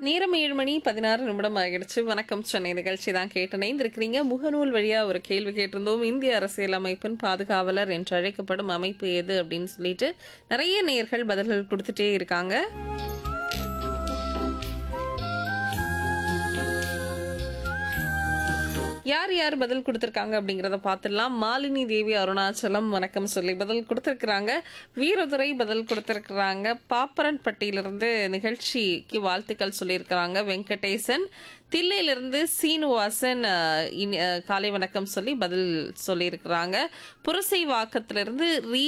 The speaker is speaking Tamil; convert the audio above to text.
நேரம் ஏழு மணி பதினாறு நிமிடம் ஆகிடுச்சு வணக்கம் சென்னை நிகழ்ச்சி தான் கேட்டு இணைந்திருக்கிறீங்க முகநூல் வழியா ஒரு கேள்வி கேட்டிருந்தோம் இந்திய அரசியல் அமைப்பின் பாதுகாவலர் என்று அழைக்கப்படும் அமைப்பு எது அப்படின்னு சொல்லிட்டு நிறைய நேயர்கள் பதில்கள் கொடுத்துட்டே இருக்காங்க யார் யார் பதில் கொடுத்திருக்காங்க அப்படிங்கறத பார்த்துடலாம் மாலினி தேவி அருணாச்சலம் வணக்கம் சொல்லி பதில் கொடுத்திருக்கிறாங்க வீரதுரை பதில் கொடுத்திருக்கிறாங்க பாப்பரன்பட்டியிலிருந்து நிகழ்ச்சிக்கு வாழ்த்துக்கள் சொல்லியிருக்கிறாங்க வெங்கடேசன் தில்லையிலிருந்து சீனிவாசன் அஹ், இனி- அஹ், காலை வணக்கம் சொல்லி பதில் சொல்லியிருக்கிறாங்க புரசை வாக்கத்திலிருந்து ரீ